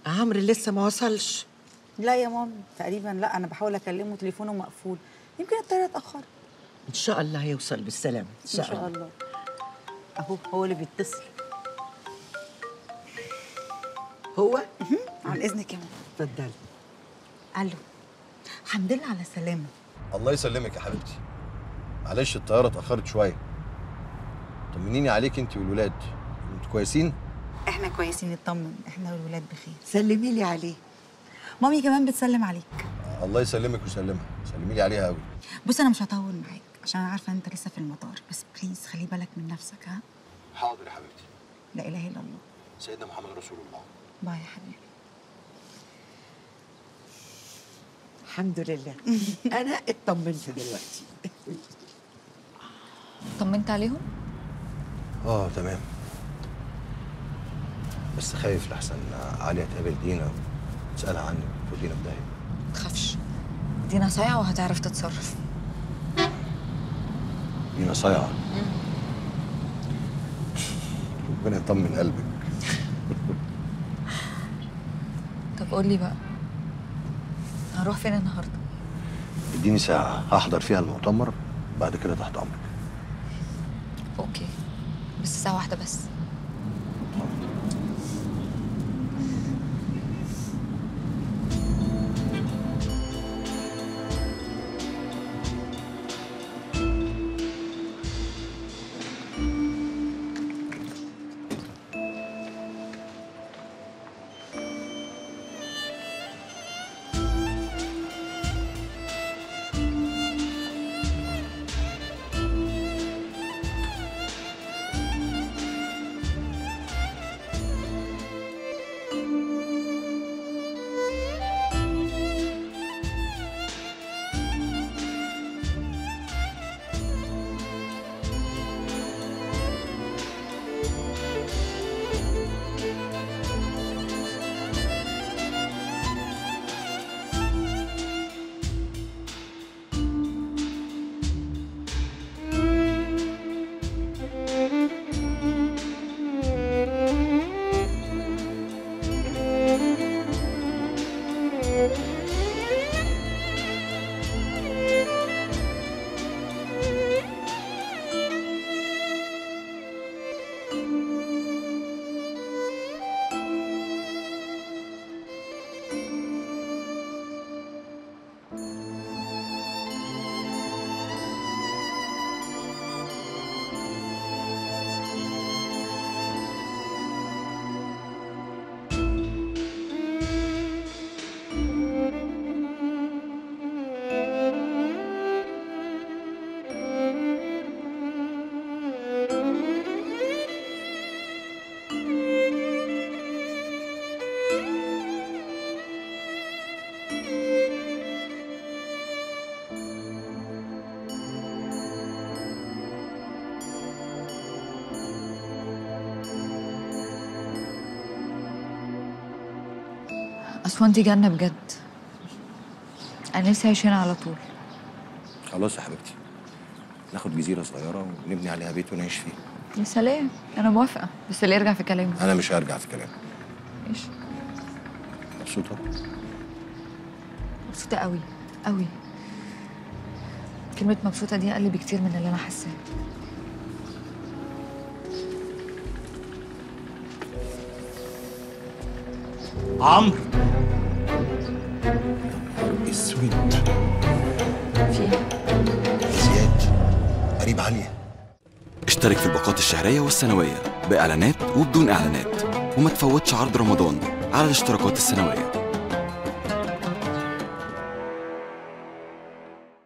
عمرو لسه ما وصلش لا يا ماما تقريبا لا انا بحاول اكلمه تليفونه مقفول يمكن الطياره اتاخر ان شاء الله هيوصل بالسلامه ان ان شاء, شاء الله الله اهو هو اللي بيتصل هو عن اذنك يا ماما اتفضلي الو الحمد لله على السلامه الله يسلمك يا حبيبتي معلش الطياره اتاخرت شويه طمنيني عليك انت والولاد انتوا كويسين احنا كويسين نطمن احنا والولاد بخير سلمي لي عليه مامي كمان بتسلم عليك الله يسلمك ويسلمها سلمي لي عليها قوي بص انا مش هطول معاك عشان انا عارفه انت لسه في المطار بس بليز خلي بالك من نفسك ها حاضر يا حبيبتي لا اله الا الله سيدنا محمد رسول الله باي يا حبيبي الحمد لله انا اطمنت دلوقتي طمنت عليهم اه تمام بس خايف لحسن عليا تقابل دينا تسالها عني وتودينا في داهيه تخافش دينا صايعة وهتعرف تتصرف دينا صايعه ربنا يطمن قلبك طب قول لي بقى هنروح فين النهارده اديني ساعه هحضر فيها المؤتمر بعد كده تحت امرك اوكي بس ساعة واحدة بس أسوان دي جنة بجد أنا نفسي أعيش هنا على طول خلاص يا حبيبتي ناخد جزيره صغيره ونبني عليها بيت ونعيش فيه يا سلام أنا موافقة بس اللي يرجع في كلامه انا مش هرجع في كلامي ماشي مبسوطه مبسوطة قوي قوي كلمة مبسوطة دي أقل بكتير من اللي أنا حاساه عمرو اسود في إيه؟ زياد قريب عليا اشترك في الباقات الشهرية والسنوية بإعلانات وبدون إعلانات وما تفوتش عرض رمضان على الاشتراكات السنوية